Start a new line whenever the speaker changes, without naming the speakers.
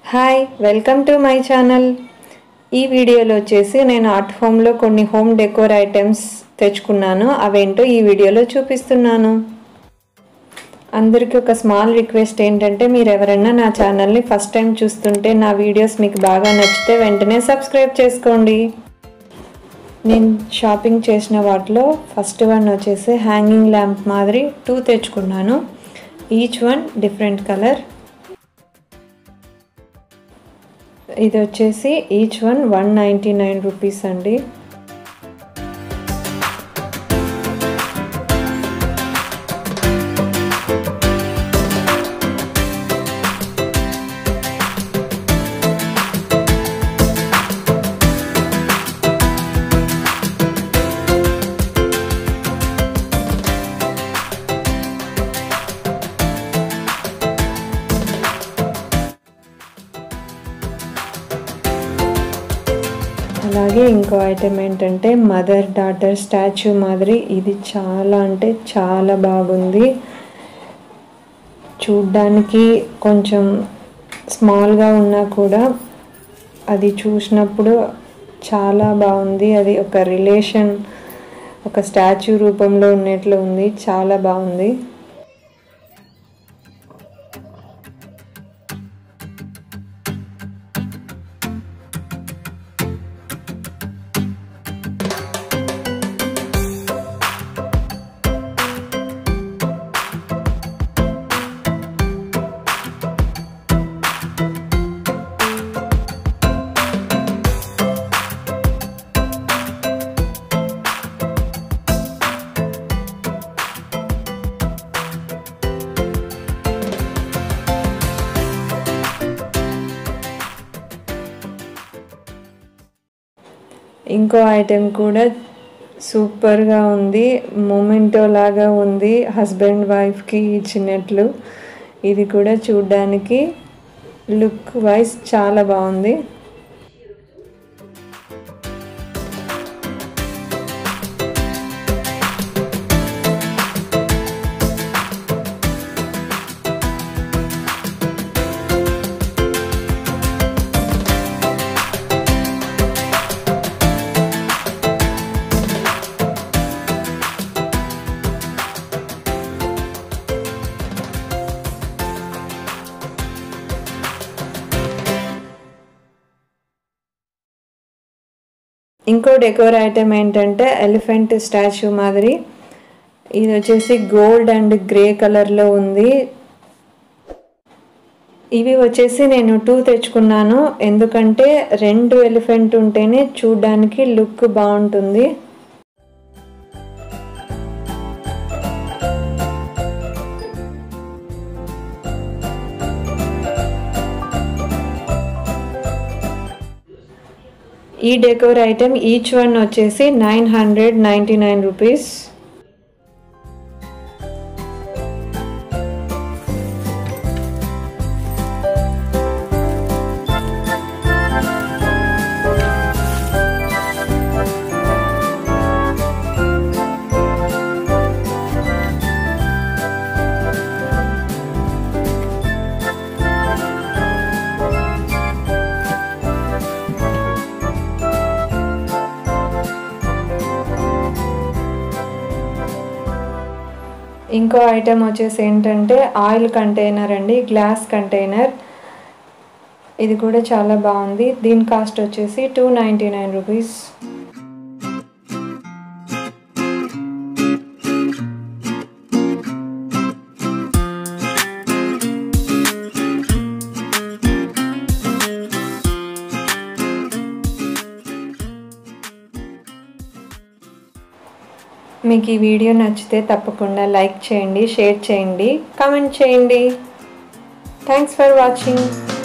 hi welcome to my channel ఈ వీడియోలో వచ్చేసి నేను అట్ హోమ్లో కొన్ని హోమ్ డెకోర్ ఐటమ్స్ తెచ్చుకున్నాను అవేంటో ఈ వీడియోలో చూపిస్తున్నాను అందరికీ ఒక స్మాల్ రిక్వెస్ట్ ఏంటంటే మీరు ఎవరైనా నా ఛానల్ని ఫస్ట్ టైం చూస్తుంటే నా వీడియోస్ మీకు బాగా నచ్చితే వెంటనే సబ్స్క్రైబ్ చేసుకోండి నేను షాపింగ్ చేసిన వాటిలో ఫస్ట్ వన్ వచ్చేసి హ్యాంగింగ్ ల్యాంప్ మాదిరి టూ తెచ్చుకున్నాను ఈచ్ వన్ డిఫరెంట్ కలర్ ఇది వచ్చేసి each one one ninety nine rupees అండి అలాగే ఇంకో ఐటెం ఏంటంటే మదర్ డాటర్ స్టాచ్యూ మాదిరి ఇది చాలా అంటే చాలా బాగుంది చూడ్డానికి కొంచెం స్మాల్గా ఉన్నా కూడా అది చూసినప్పుడు చాలా బాగుంది అది ఒక రిలేషన్ ఒక స్టాచ్యూ రూపంలో ఉన్నట్లు ఉంది చాలా బాగుంది ఇంకో ఐటెం కూడా సూపర్గా ఉంది మొమెంటో లాగా ఉంది హస్బెండ్ వైఫ్కి ఇచ్చినట్లు ఇది కూడా చూడ్డానికి లుక్ వైజ్ చాలా బాగుంది ఇంకో డెకోర్ ఐటెం ఏంటంటే ఎలిఫెంట్ స్టాచ్యూ మాదిరి ఇది వచ్చేసి గోల్డ్ అండ్ గ్రే కలర్లో ఉంది ఇవి వచ్చేసి నేను టూ తెచ్చుకున్నాను ఎందుకంటే రెండు ఎలిఫెంట్ ఉంటేనే చూడ్డానికి లుక్ బాగుంటుంది ఈ డెకోర్ ఐటెం ఈచ్ వన్ వచ్చేసి nine hundred ninety nine rupees ఇంకో ఐటెం వచ్చేసి ఏంటంటే ఆయిల్ కంటైనర్ అండి గ్లాస్ కంటైనర్ ఇది కూడా చాలా బాగుంది దీని కాస్ట్ వచ్చేసి టూ నైంటీ నైన్ రూపీస్ మీకు ఈ వీడియో నచ్చితే తప్పకుండా లైక్ చేయండి షేర్ చేయండి కామెంట్ చేయండి థ్యాంక్స్ ఫర్ వాచింగ్